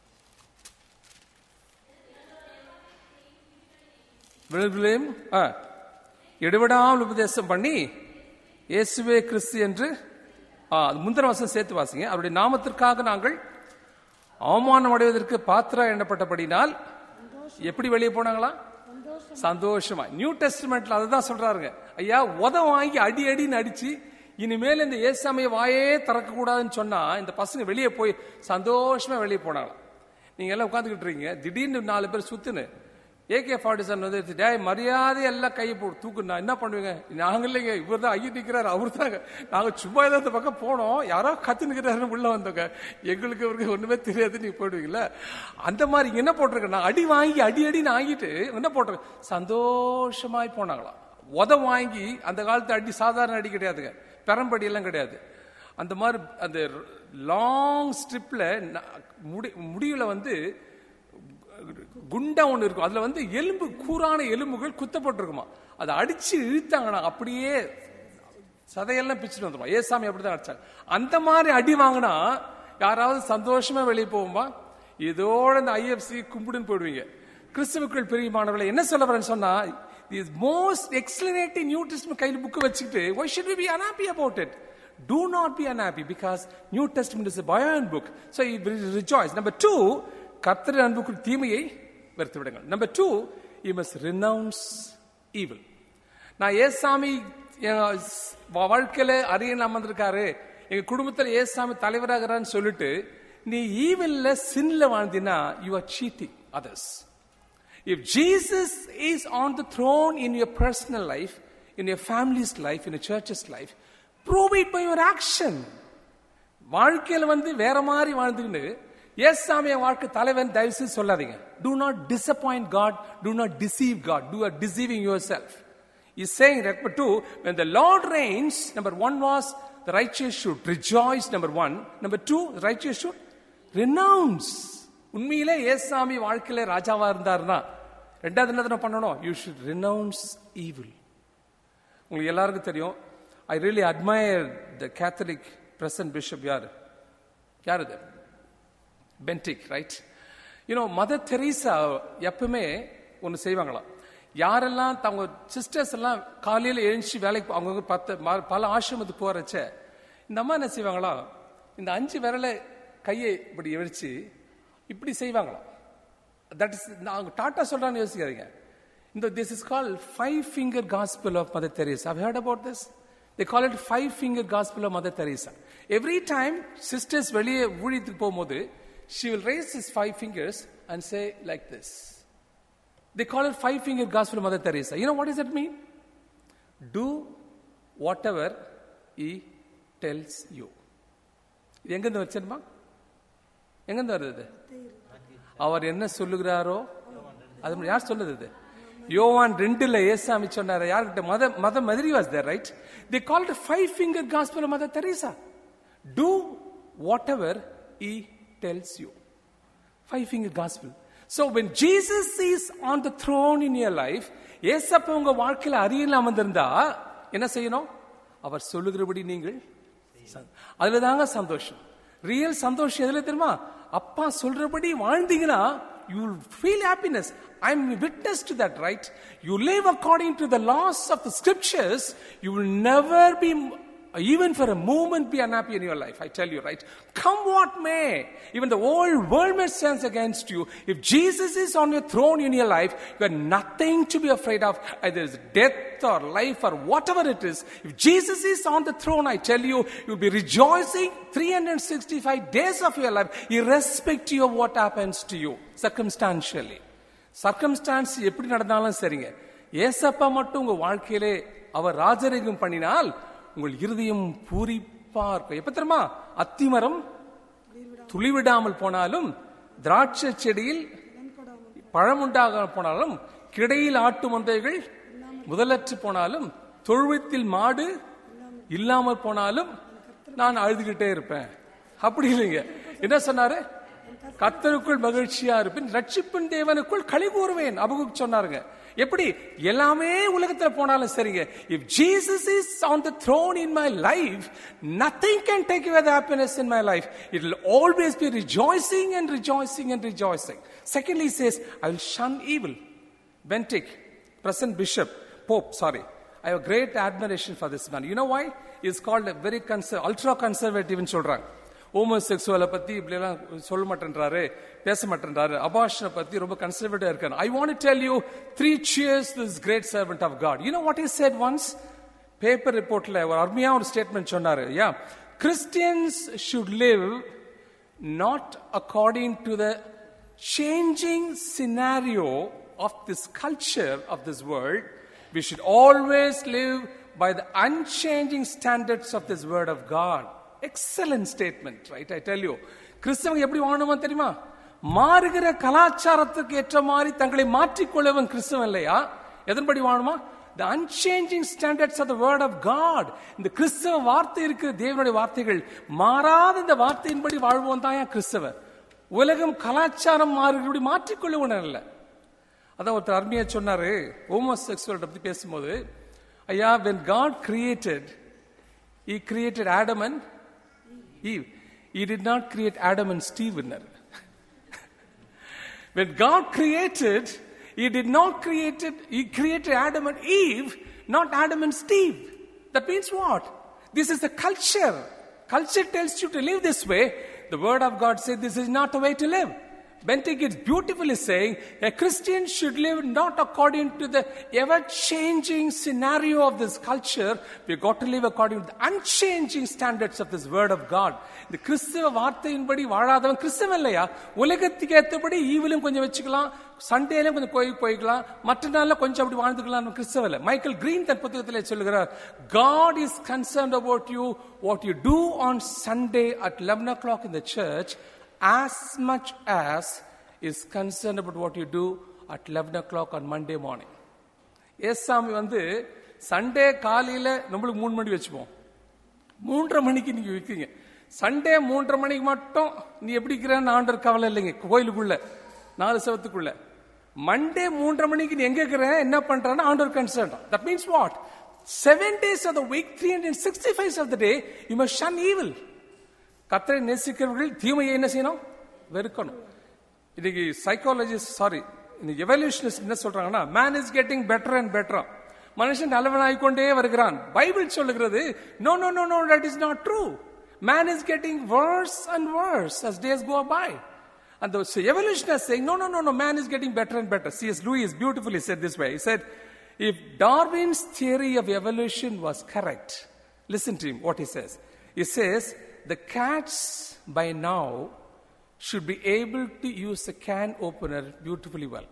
விழுவிலையும் இடைவிடாமல் உபதேசம் பண்ணி இயேசுவே கிறிஸ்து என்று ஆ, அது முந்தின வசனம் சேர்த்து வாசிங்க அவருடைய நாமத்திற்காக நாங்கள் அவமானம் அடைவதற்கு பாத்திரா எண்ணப்பட்டபடினால் எப்படி வெளியே போனாங்களா சந்தோஷமா நியூ டெஸ்ட்மெண்ட்ல அதுதான் சொல்றாருங்க ஐயா உத வாங்கி அடி அடின்னு அடிச்சு இனிமேல் இந்த ஏசாமைய வாயே திறக்க கூடாதுன்னு சொன்னா இந்த பசங்க வெளியே போய் சந்தோஷமா வெளியே போனாங்களாம் நீங்க எல்லாம் உட்காந்துக்கிட்டு இருக்கீங்க திடீர்னு நாலு பேர் சுத்துன்னு ஏகே ஃபார்ட்டி செவன் வந்து டேய் மரியாதை எல்லாம் கையை போட்டு தூக்குனா என்ன பண்ணுவீங்க நாங்க இல்லைங்க இவர் தான் ஐயா நிற்கிறாரு அவர் தாங்க நாங்க சும்மா ஏதோ இந்த பக்கம் போனோம் யாரோ கத்து நிற்கிறாருன்னு உள்ள வந்தோங்க எங்களுக்கு இவருக்கு ஒண்ணுமே தெரியாது நீங்க போயிடுவீங்களா அந்த மாதிரி இங்க என்ன போட்டிருக்கேன் நான் அடி வாங்கி அடி அடின்னு வாங்கிட்டு என்ன போட்டிருக்கேன் சந்தோஷமாய் போனாங்களாம் உத வாங்கி அந்த காலத்து அடி சாதாரண அடி கிடையாதுங்க பெரம்படி எல்லாம் கிடையாது அந்த மாதிரி அந்த லாங் ஸ்ட்ரிப்ல முடி முடிவுல வந்து குண்டா ஒண்ணு இருக்கும் அதுல வந்து எலும்பு கூரான எலும்புகள் குத்தப்பட்டிருக்குமா அதை அடிச்சு இழுத்தாங்கன்னா அப்படியே சதையெல்லாம் பிச்சுட்டு வந்துடும் ஏசாமி அப்படிதான் அடிச்சாங்க அந்த மாதிரி அடி வாங்கினா யாராவது சந்தோஷமா வெளியே போகுமா இதோட இந்த ஐஎஃப்சி கும்பிடுன்னு போயிடுவீங்க கிறிஸ்துவுக்குள் பிரியமானவர்களை என்ன சொல்ல வரேன்னு சொன்னா is most exhilarating New Testament கையில் புக்கு வச்சுக்கிட்டு why should we be unhappy about it do not be unhappy because new testament is a buoyant book so you will rejoice number two கர்த்தர் அன்புக்குள் தீமையை வெறுத்து விடுங்கள் number two you must renounce evil நான் ஏசாமி என் வா- வாழ்க்கையில அரியன் அமர்ந்திருக்காரு எங்க குடும்பத்துல ஏசாமி தலைவராகிறான்னு சொல்லிட்டு நீ ஈவில்ல சின்ல வாழ்ந்தினா you are cheating others If Jesus is on the throne in your personal life, in your family's life, in a church's life, prove it by your action. வாழ்க்கையில வந்து வேற மாதிரி வாழ்ந்துக்கிட்டு ஏசாமி என் வாழ்க்கை தலைவன் தயவு செய்து சொல்லாதீங்க do not disappoint God do not deceive God do are deceiving yourself He's saying number two when the Lord reigns number one was the righteous should rejoice number one number two the righteous should renounce உண்மையிலே ஏசாமி வாழ்க்கையில ராஜாவா இருந்தாருன்னா ரெண்டாவது என்ன தெரியுமா பண்ணணும் யூ ஷுட் ரினவுன்ஸ் ஈவில் உங்களுக்கு எல்லாருக்கும் தெரியும் I really admire the Catholic present bishop யார் யார் இது Benedict right you know Mother Teresa எப்பவுமே ஒன்று செய்வாங்களாம் யாரெல்லாம் தங்க சிஸ்டர்ஸ் எல்லாம் காலையில் எழுந்துச்சு வேலைக்கு போ- அவங்கவங்க பத்து ம- பல ஆசிரமத்துக்கு போறச்ச இந்த அம்மா என்ன செய்வாங்களாம் இந்த அஞ்சு விரலை கையை இப்படி எழிச்சு இப்படி செய்வாங்களாம் தட் இஸ் அவங்க டாட்டா சொல்றான்னு யோசிக்காதீங்க இந்த this is call five finger gospel of Mother Teresa have heard about this they call it five finger gospel of Mother Teresa every time sisters வெளியே ஊழியத்துக்கு போகும்போது she will raise his five fingers and say like this they call it five finger gospel of mother teresa you know what does that mean do whatever he tells you இது எங்கிருந்து வச்சிருமா எங்கிருந்து வருது இது? அவர் என்ன சொல்லுகிறாரோ அது யார் சொல்லுது இது யோவான் ரெண்டுல ஏசாமி சொன்னாரு யார்கிட்ட மத மத மதுரி was there right the call five finger gospel Mother Teresa do whatever he tells you five finger gospel so when Jesus is on the throne in your life ஏசப்ப உங்க வாழ்க்கையில அரியல் அமர்ந்திருந்தா என்ன செய்யணும் அவர் சொல்லுகிறபடி நீங்கள் ச- அதுல தாங்க சந்தோஷம் ரியல் சந்தோஷம் எதுல தெரியுமா அப்பா சொல்றபடி வாழ்ந்தீங்கன்னா you will feel happiness I am witness to that right you live according to the laws of the scriptures you will never be even for a moment be unhappy in your life. I tell you, right? Come what may. Even the whole world may stand against you. If Jesus is on your throne in your life, you have nothing to be afraid of. Either it's death or life or whatever it is. If Jesus is on the throne, I tell you, you'll be rejoicing 365 days of your life, irrespective of what happens to you, circumstantially. Circumstance எப்படி நடந்தாலும் சரிங்க ஏசப்பா மட்டும் உங்க வாழ்க்கையிலே அவர் ராஜரிகம் பண்ணினால் உங்கள் இருதயம் பூரிப்பா இருக்கும் எப்ப தெரியுமா அத்திமரம் துளிவிடாமல் போனாலும் திராட்சை செடியில் பழம் உண்டாக போனாலும் கிடையில் ஆட்டு மந்தைகள் முதலற்று போனாலும் தொழுவத்தில் மாடு இல்லாமல் போனாலும் நான் அழுதுகிட்டே இருப்பேன் அப்படி இல்லைங்க என்ன சொன்னாரு கத்தருக்குள் மகிழ்ச்சியா இருப்பேன் ரட்சிப்பின் தேவனுக்குள் களி கூறுவேன் அபகுக் சொன்னாருங்க எப்படி எல்லாமே உலகத்துல போனாலும் சரிங்க if Jesus is on the throne in my life nothing can take you the happiness in my life it will always be rejoicing and rejoicing and rejoicing secondly says I will shun evil Bentic, present bishop, pope, sorry. I have great admiration for this man. You know why? He's called a very conser- ultra conservative ன்னு சொல்றாங்க ஹோமோசெக்சுவலை பத்தி இப்படி எல்லாம் சொல்ல மாட்டேன்றாரு பேச மாட்டேன்றாரு அபாஷனை பத்தி ரொம்ப கன்சர்வேட்டிவா இருக்காரு I want tell you three cheers this great servant of God you know what is said once paper ரிப்போர்ட்ல ஒரு அருமையா ஒரு ஸ்டேட்மெண்ட் சொன்னாரு யா Christians should live not according to the changing scenario of this culture of this world. We should always live by the unchanging standards of this word of God. Excellent statement, right? I tell you. கிறிஸ்தவங்க எப்படி வாழணுமா தெரியுமா மாறுகிற கலாச்சாரத்துக்கு ஏற்ற மாதிரி தங்களை மாற்றிக்கொள்ளவன் கிறிஸ்தவன் இல்லையா எதன்படி வாழணுமா the unchanging standards of the word of God இந்த கிறிஸ்தவ வார்த்தை இருக்கிற தேவனுடைய வார்த்தைகள் மாறாத இந்த வார்த்தையின்படி வாழ்வோம் தான் ஏன் கிறிஸ்தவர் உலகம் கலாச்சாரம் மாறுகிறபடி மாற்றிக்கொள்ளுவன அல்ல அதான் ஒருத்தர் அருமையா சொன்னாரு ஹோமோசெக்சுவல் பத்தி பேசும்போது ஐயா when God created he created Adam and Eve he did not create Adam and Steve ன்னாரு. When God created, He did not create it, He created Adam and Eve, not Adam and Steve. That means what? This is the culture. Culture tells you to live this way. The Word of God says this is not the way to live. Bentic is beautifully saying a Christian should live not according to the ever changing scenario of this culture. We've got to live according to the unchanging standards of this Word of God. இந்த கிறிஸ்தவ வார்த்தையின்படி வாழாதவன் கிறிஸ்தவன் இல்லையா உலகத்துக்கு ஏற்றபடி ஈவிலும் கொஞ்சம் வச்சுக்கலாம் சண்டேல கொஞ்சம் கோயிலுக்கு போய்க்கலாம் மற்ற நாள்ல கொஞ்சம் அப்படி வாழ்ந்துக்கலாம் கிறிஸ்தவ இல்லை மைக்கேல் கிரீன் தன் புத்தகத்தில் சொல்லுகிறார் God is concerned about you what you do on Sunday at 11 o'clock in the church as much as is concerned about what you do at 11 o'clock on Monday morning. ஏசாமி வந்து சண்டே காலையில நம்மளுக்கு மூணு மணி வச்சுப்போம் மூன்றரை மணிக்கு நீங்க வைக்கிறீங்க சண்டே மூன்றரை மணிக்கு மட்டும் நீ எப்படி இருக்கிறன்னு ஆண்டர் கவலை இல்லைங்க கோயிலுக்குள்ள நாலு சவத்துக்குள்ள மண்டே மூன்றரை மணிக்கு நீ எங்க இருக்கிற என்ன பண்றான்னு under concern that means what seven days of the week three hundred sixty five of the day you must shun evil கத்தரை நேசிக்கிறவர்கள் தீமையை என்ன செய்யணும் வெறுக்கணும் இன்னைக்கு சைக்காலஜிஸ்ட் சாரி இந்த எவல்யூஷனிஸ்ட் என்ன சொல்றாங்கன்னா man is getting better and பெட்டரா மனுஷன் நல்லவனாய் கொண்டே வருகிறான் பைபிள் சொல்லுகிறது no no no no that is not true man is getting worse and worse as days go by and the evolutionists saying no no no no man is getting better and better cs lewis beautifully said this way he said if darwin's theory of evolution was correct listen to him what he says he says the cats by now should be able to use a can opener beautifully well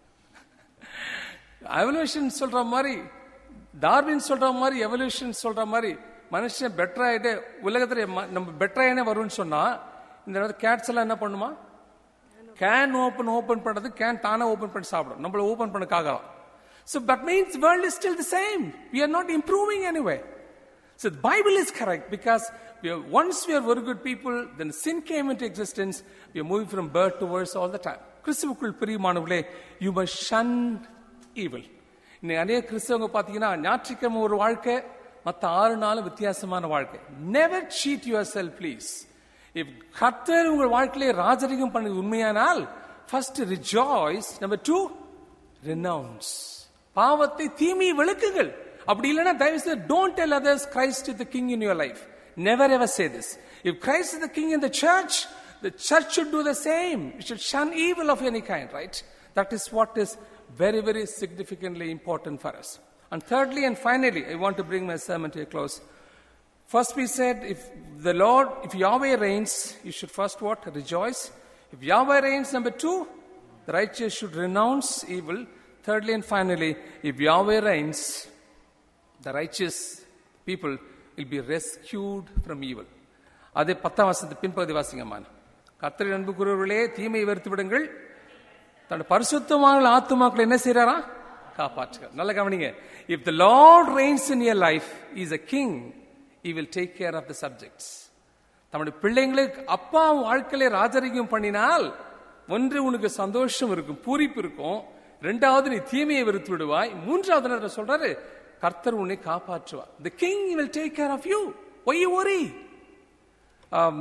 evolution சொல்ற மாதிரி டார்வின் சொல்ற மாதிரி எவல்யூஷன் சொல்ற மாதிரி மனுஷன் பெட்டர் ஆயிட்டு உலகத்துல ம- நம்ம பெட்டர் ஆயினே வரும்னு சொன்னா இந்த நேரத்தில் கேட்ஸ் எல்லாம் என்ன பண்ணுமா கேன் ஓபன் ஓபன் பண்றது கேன் தானே ஓபன் பண்ணி சாப்பிடும் நம்மள ஓபன் பண்ணக்காக So that means world is still the same. We are not improving anyway. So the Bible is correct because we are, once we are very good people, then sin came into existence. We are moving from birth to worse all the time. கிறிஸ்துவுக்குள் பிரியமானவர்களே யூ must shun evil. இன்னைக்கு அநேக கிறிஸ்தவங்க பார்த்தீங்கன்னா ஞாயிற்றுக்கிழமை ஒரு வாழ்க்கை மற்ற ஆறு நாளும் வித்தியாசமான வாழ்க்கை never cheat yourself please if கர்த்தர் உங்கள் வாழ்க்கையிலே ராஜரிகம் பண்ணது உண்மையானால் first rejoice number two renounce பாவத்தை தீமையை விளக்குங்கள் அப்படி இல்லைன்னா தயவு செய்து don't tell others Christ is the king in your life never ever say this if Christ is the king in the church the church should do the same it should shun evil of any kind right that is what is very very significantly important for us and thirdly and finally i want to bring my sermon to a close First, we said, if the Lord, if Yahweh reigns, you should first what? Rejoice. If Yahweh reigns, number two, the righteous should renounce evil. Thirdly and finally, if Yahweh reigns, the righteous people will be rescued from evil. அதே பத்தாம் வருஷத்து பின்பகுதி வாசிங்கம்மான் கத்திரி அன்பு குருவர்களே தீமையை வெறுத்து விடுங்கள் தன் பரிசுத்தமான ஆத்துமாக்களை என்ன செய்யறாரா காப்பாற்றுகிறார் நல்ல கவனிங்க if the Lord reigns in your life is a king he will take care of the subjects தம்முடைய பிள்ளைங்களுக்கு அப்பா வாழ்க்கையில ராஜரிகம் பண்ணினால் ஒன்று உனக்கு சந்தோஷம் இருக்கும் பூரிப்பு இருக்கும் ரெண்டாவது நீ தீமையை வெறுத்து விடுவாய் மூன்றாவது நேரத்துல சொல்றாரு கர்த்தர் உன்னை காப்பாற்றுவார் the king will take care of you why you worry um,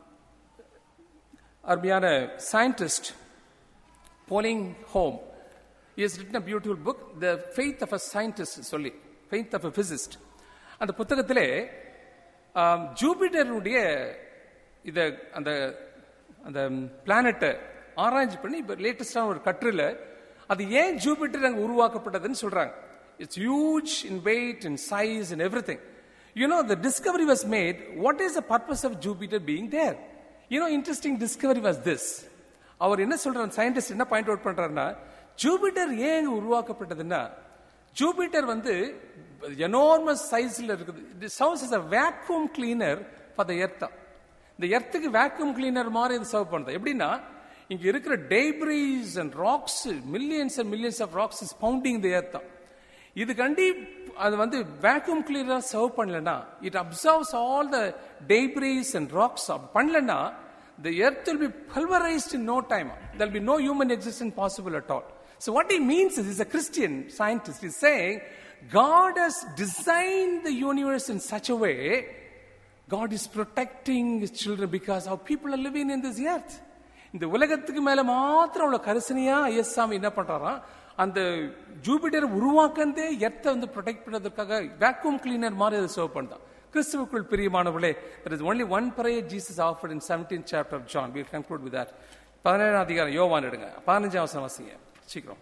அருமையான scientist Polkinghorne is written a beautiful book the faith of a scientist சொல்லி faith of a physicist அந்த புத்தகத்திலே ஆம், ஜூபிட்டருடைய இத அந்த அந்த பிளானட்டை ஆராய்ச்சி பண்ணி இப்போ லேட்டஸ்டான ஒரு கட்டுரையில அது ஏன் ஜூபிட்டர் அங்க உருவாக்கப்பட்டதுன்னு சொல்றாங்க it's huge in weight in size in everything you know the discovery was made what is the purpose of Jupiter being there you know interesting discovery was this அவர் என்ன சொல்றாரு சயின்டிஸ்ட் என்ன பாயிண்ட் அவுட் பண்றாருன்னா ஜூபிட்டர் ஏன் இங்க உருவாக்கப்பட்டதுன்னா ஜூபிட்டர் வந்து எனார்மஸ் சைஸ்ல இருக்குது இது serves is a vacuum cleaner for the எர்த்தா இந்த எர்த்துக்கு வேக்யூம் கிளீனர் மாதிரி இது சர்வ் பண்ணுது எப்படின்னா இங்க இருக்கிற debris and rocks millions and millions of rocks is pounding the எர்த்தா இது கண்டி அது வந்து வேக்யூம் கிளீனரா சர்வ் பண்ணலனா it absorbs all the debris and rocks பண்ணலனா the earth will be pulverized in no time. There'll be no human existence possible at all. So what he means is, he's a Christian scientist. He's saying, God has designed the universe in such a way, God is protecting his children because our people are living in this earth. இந்த உலகத்துக்கு மேல மாத்திரம் அவ்வளவு கரிசனையா ஐயசாமி என்ன பண்றாராம் அந்த ஜூபிட்டர் உருவாக்கந்தே எர்த்தை வந்து ப்ரொடெக்ட் பண்ணுறதுக்காக வேக்யூம் கிளீனர் மாதிரி அதை சர்வ் பண்ணதான் கிறிஸ்துவுக்குள் பிரியமானவர்களே there is only one prayer Jesus offered in 17th chapter of John we'll conclude with that பதினேழாம் அதிகாரம் யோவான் எடுங்க பதினஞ்சாம் வசனம் வாசிங்க சீக்கிரம்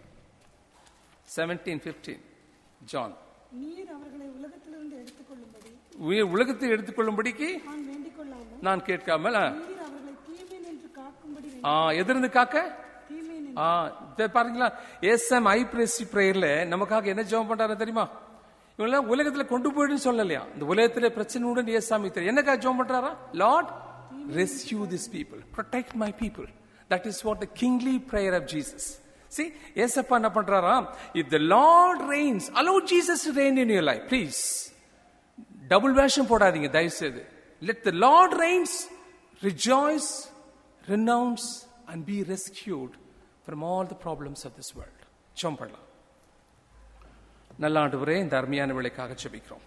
17 15 ஜான் நீர் அவர்களை உலகத்திலிருந்து எடுத்துக்கொள்ளும்படி உயிர் உலகத்தை எடுத்துக்கொள்ளும்படிக்கு நான் வேண்டிக் கொள்ளாமல் நான் கேட்காமல் ஆ, நீர் அவர்களை தீமை நின்று காக்கும்படி வேண்டிக் ஆ எதிர்ந்து காக்க தீமை நின்று ஆ இத பாருங்களா எஸ்எம் ஐ பிரேசி பிரேயர்ல நமக்காக என்ன ஜெபம் பண்றாரு தெரியுமா இவங்கெல்லாம் உலகத்துல கொண்டு போயிடுன்னு சொல்லலையா இந்த உலகத்துல பிரச்சனையுடன் ஏசாமி தெரியும் என்னக்கா ஜெபம் பண்றாரா Lord rescue this people protect my people that is what the kingly prayer of Jesus See, ஏசப்பா என்ன பண்றாரா if the lord reigns allow jesus to reign in your life please double வேஷம் போடாதீங்க தயவு செய்து let the Lord reigns rejoice renounce and be rescued from all the problems of this world ஜெபம் பண்ணலாம் நல்ல ஆண்டவரே இந்த அருமையான விளைக்காக ஜெபிக்கிறோம்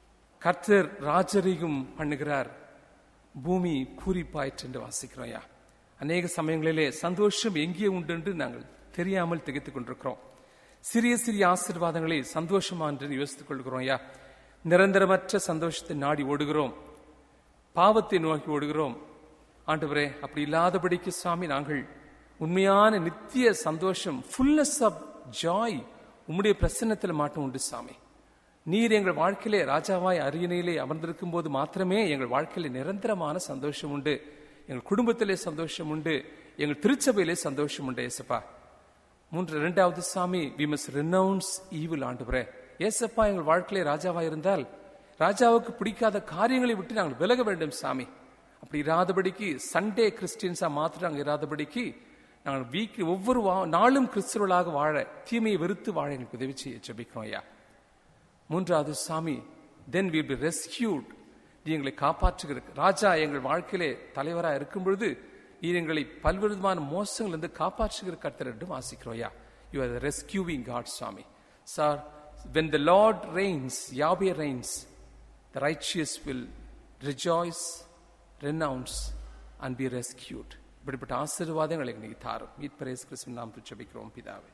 கர்த்தர் ராஜரீகம் பண்ணுகிறார் பூமி பூரிப்பாயிற்று என்று வாசிக்கிறோம் ஐயா அநேக சமயங்களிலே சந்தோஷம் எங்கே உண்டு என்று நாங்கள் தெரியாமல் திகைத்துக் கொண்டிருக்கிறோம் சிறிய சிறிய ஆசீர்வாதங்களை சந்தோஷமா என்று யோசித்துக் கொள்கிறோம் ஐயா நிரந்தரமற்ற சந்தோஷத்தை நாடி ஓடுகிறோம் பாவத்தை நோக்கி ஓடுகிறோம் ஆண்டவரே அப்படி இல்லாதபடிக்கு சுவாமி நாங்கள் உண்மையான நித்திய சந்தோஷம் ஃபுல்னஸ் ஆஃப் ஜாய் உம்முடைய பிரசன்னத்தில் மாட்டம் உண்டு சாமி நீர் எங்கள் வாழ்க்கையிலே ராஜாவாய் அரியணையிலே அமர்ந்திருக்கும் போது மாத்திரமே எங்கள் வாழ்க்கையில நிரந்தரமான சந்தோஷம் உண்டு எங்கள் குடும்பத்திலே சந்தோஷம் உண்டு எங்கள் திருச்சபையிலே சந்தோஷம் உண்டு ஏசப்பா மூன்று இரண்டாவது சாமி வி மஸ் ரெனவுன்ஸ் ஈவில் ஆண்டுபுரே ஏசப்பா எங்கள் வாழ்க்கையிலே ராஜாவா இருந்தால் ராஜாவுக்கு பிடிக்காத காரியங்களை விட்டு நாங்கள் விலக வேண்டும் சாமி அப்படி இராதபடிக்கு சண்டே கிறிஸ்டியன்ஸா மாத்திரம் நாங்கள் இராதபடிக்கு நாங்கள் வீக் ஒவ்வொரு வா- நாளும் கிறிஸ்துவர்களாக வாழ தீமையை வெறுத்து வாழ எங்களுக்கு உதவி செய்ய ஜெபிக்கிறோம் ஐயா மூன்றாவது சாமி தென் வில் பி ரெஸ்கியூட் நீ எங்களை காப்பாற்றுகிற ராஜா எங்கள் வாழ்க்கையிலே தலைவரா இருக்கும் பொழுது நீர் எங்களை பல்வேறு விதமான மோசங்களிலிருந்து காப்பாற்றுகிற கர்த்தர் என்று வாசிக்கிறோம் ஐயா யூ ஆர் ரெஸ்கியூவிங் காட் சாமி sir when the lord reigns yahweh reigns the righteous will rejoice renounce and be rescued இப்படிப்பட்ட ஆசீர்வாதங்களை எங்களுக்கு தாரும் மீட்பரேஸ் கிறிஸ்துவின் நாம் ஜெபிக்கிறோம் பிதாவே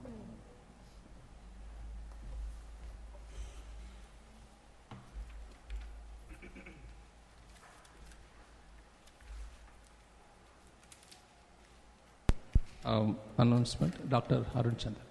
um, announcement, Dr. Arun Chandra.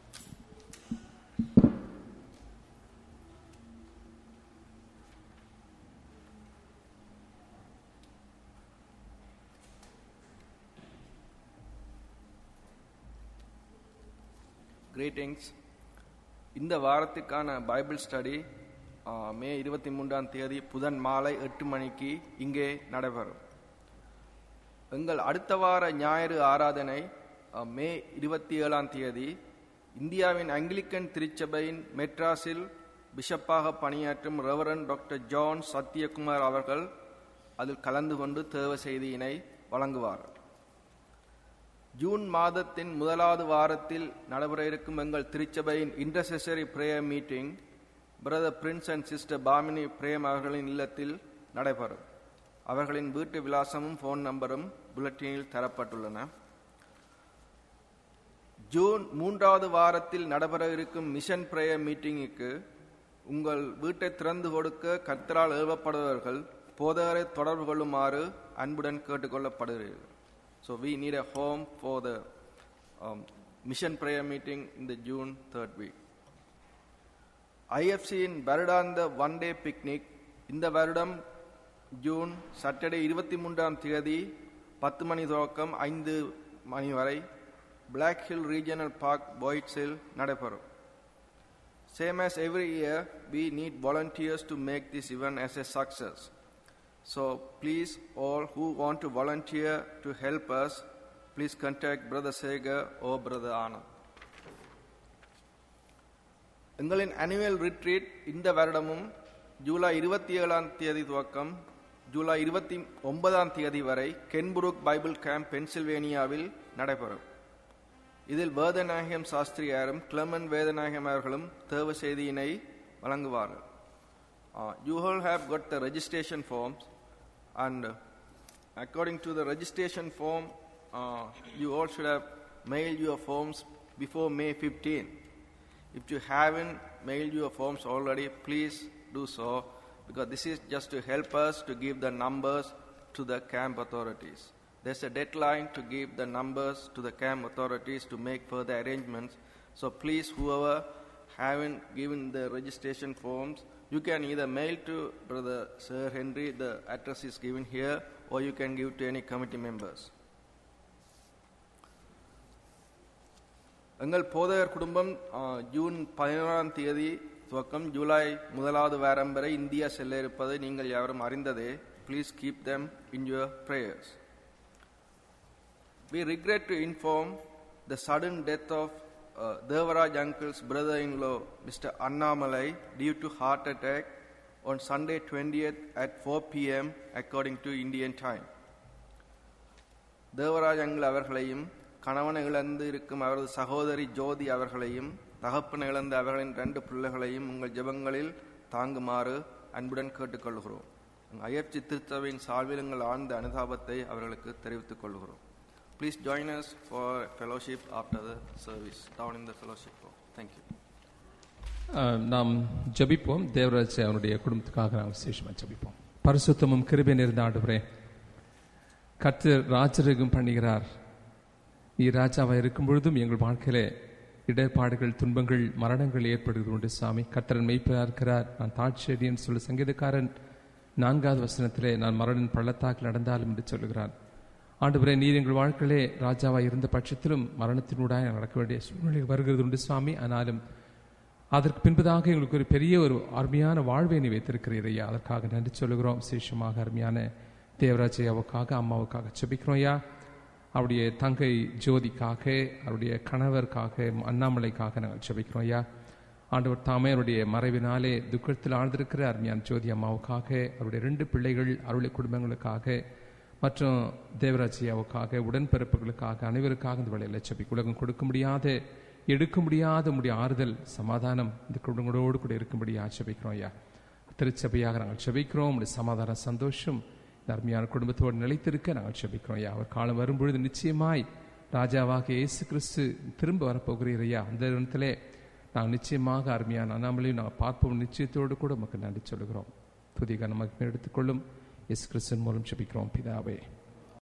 Greetings இந்த வாரத்துக்கான பைபிள் ஸ்டடி ஆ, மே இருபத்தி மூன்றாம் தேதி புதன் மாலை எட்டு மணிக்கு இங்கே நடைபெறும் எங்கள் அடுத்த வார ஞாயிறு ஆராதனை ஆ, மே இருபத்தி ஏழாம் தேதி இந்தியாவின் ஆங்கிலிக்கன் திருச்சபையின் மெட்ராஸில் பிஷப்பாக பணியாற்றும் ரெவரன் டாக்டர் ஜான் சத்யகுமார் அவர்கள் அதில் கலந்து கொண்டு தேவ செய்தியினை வழங்குவார் ஜூன் மாதத்தின் முதலாவது வாரத்தில் நடைபெற இருக்கும் எங்கள் திருச்சபையின் intercessory prayer meeting brother Prince and sister Bhamini Prem அவர்களின் இல்லத்தில் நடைபெறும் அவர்களின் வீட்டு விலாசமும் ஃபோன் நம்பரும் புல்லட்டினில் தரப்பட்டுள்ளன ஜூன் மூன்றாவது வாரத்தில் நடைபெற இருக்கும் மிஷன் பிரேயர் மீட்டிங்குக்கு உங்கள் வீட்டை திறந்து கொடுக்க கர்த்தரால் ஏவப்படுபவர்கள் போதகரை தொடர்பு கொள்ளுமாறு அன்புடன் கேட்டுக்கொள்ளப்படுகிறீர்கள் so we need a home for the mission prayer meeting in the June third week ஐஎஃப்சியின் வருடாந்த ஒன் டே பிக்னிக் இந்த வருடம் ஜூன் சாட்டர்டே இருபத்தி மூன்றாம் தேதி பத்து மணி துவக்கம் ஐந்து மணி வரை பிளாக் ஹில் ரீஜனல் பார்க் பாய்ட்ஸில் நடைபெறும் Same as every year, we need volunteers to make this event as a success. So please, all who want to volunteer to help us, please contact Brother Segar or Brother Anand. எங்களின் annual retreat இந்த வருடமும் ஜூலை இருபத்தி ஏழாம் தேதி துவக்கம் ஜூலை இருபத்தி ஒன்பதாம் தேதி வரை கென்புருக் பைபிள் கேம்ப் பென்சில்வேனியாவில் நடைபெறும் இதில் வேதநாயகம் சாஸ்திரியாரும் கிளமன் வேதநாயகம் அவர்களும் தேவ செய்தியினை வழங்குவார்கள் Uh, you all have got the registration forms, and uh, according to the registration form, uh, you all should have mailed your forms before May 15. If you haven't mailed your forms already, please do so, because this is just to help us to give the numbers to the camp authorities. There's a deadline to give the numbers to the camp authorities to make further arrangements. So please, whoever haven't given the registration forms, you can either mail to Brother Sir Henry, the address is given here, or you can give to any committee members. எங்கள் போதகர் குடும்பம் ஆ, ஜூன் பதினோராம் தேதி துவக்கம் ஜூலை முதலாவது வாரம் வரை இந்தியா செல்ல இருப்பதை நீங்கள் யாரும் அறிந்ததே please keep them in your prayers. We regret to inform the sudden death of uh, Devaraj uncle's brother-in-law, Mr. Annamalai, due to heart attack on Sunday 20th at 4 p.m. according to Indian time. Devaraj uncle அவர்களையும் கணவனை இழந்து இருக்கும் அவரது சகோதரி ஜோதி அவர்களையும் தகப்பனை இழந்த அவர்களின் ரெண்டு பிள்ளைகளையும் உங்கள் ஜெபங்களில் தாங்குமாறு அன்புடன் கேட்டுக்கொள்கிறோம் ஐயர்ச்சி திருத்தவையின் சார்பில் எங்கள் ஆழ்ந்த அனுதாபத்தை அவர்களுக்கு தெரிவித்துக் கொள்கிறோம் Please join us for fellowship after the service down in the fellowship hall. Thank you. அஹ், நாம் ஜெபிப்போம் தேவராஜ் அவனுடைய குடும்பத்துக்காக நாம் விசேஷமாக ஜெபிப்போம் பரிசுத்தமும் கிருபை நிறைந்த ஆண்டவரே கர்த்தர் ராஜரகம் பண்ணுகிறார் நீ ராஜாவாக இருக்கும் பொழுதும் எங்கள் வாழ்க்கையிலே இடர்பாடுகள் துன்பங்கள் மரணங்கள் ஏற்படுகிறது உண்டு சாமி கர்த்தரன் மெய்ப்பராக இருக்கிறார் நான் தாட்சியடின்னு சொல்ல சங்கீதக்காரன் நான்காவது வசனத்திலே நான் மரணன் பள்ளத்தாக்கில் நடந்தாலும் என்று சொல்லுகிறான் ஆண்டவரே நீர் எங்கள் வாழ்க்கையிலே ராஜாவாக இருந்த பட்சத்திலும் மரணத்தினூடாக நடக்க வேண்டிய சூழ்நிலை வருகிறது உண்டு சுவாமி ஆனாலும் அதற்கு பின்பதாக எங்களுக்கு ஒரு பெரிய ஒரு அருமையான வாழ்வை நீ வைத்திருக்கிறீர் ஐயா அதற்காக நன்றி சொல்லுகிறோம் விசேஷமாக அருமையான தேவராஜ் ஐயாவுக்காக அம்மாவுக்காக செபிக்கிறோம் ஐயா அவருடைய தங்கை ஜோதிக்காக அவருடைய கணவருக்காக அண்ணாமலைக்காக நாங்கள் செபிக்கிறோம் ஐயா ஆண்டவர் தாமே அவருடைய மறைவினாலே துக்கத்தில் ஆழ்ந்திருக்கிற அருமையான ஜோதி அம்மாவுக்காக அவருடைய ரெண்டு பிள்ளைகள் அவருடைய குடும்பங்களுக்காக மற்றும் தேவராஜ் ஐயாவுக்காக உடன்பிறப்புகளுக்காக அனைவருக்காக இந்த வேலையில் செபிக்க உலகம் கொடுக்க முடியாத எடுக்க முடியாத உடைய ஆறுதல் சமாதானம் இந்த குடும்பங்களோடு கூட இருக்கும்படி ஆட்சேபிக்கிறோம் ஐயா திருச்சபையாக நாங்கள் செபிக்கிறோம் உடைய சமாதான சந்தோஷம் இந்த அருமையான குடும்பத்தோடு நிலைத்திருக்க நாங்கள் செபிக்கிறோம் ஐயா அவர் காலம் வரும்பொழுது நிச்சயமாய் ராஜாவாக இயேசு கிறிஸ்து திரும்ப வரப்போகிறீர் ஐயா அந்த இடத்திலே நாங்கள் நிச்சயமாக அருமையான அண்ணாமலையும் நாங்கள் பார்ப்போம் நிச்சயத்தோடு கூட நமக்கு நன்றி சொல்லுகிறோம் துதிக நமக்கு எடுத்துக்கொள்ளும் இயேசு கிறிஸ்தன் மூலம் செபிக்கிறோம் பிதாவே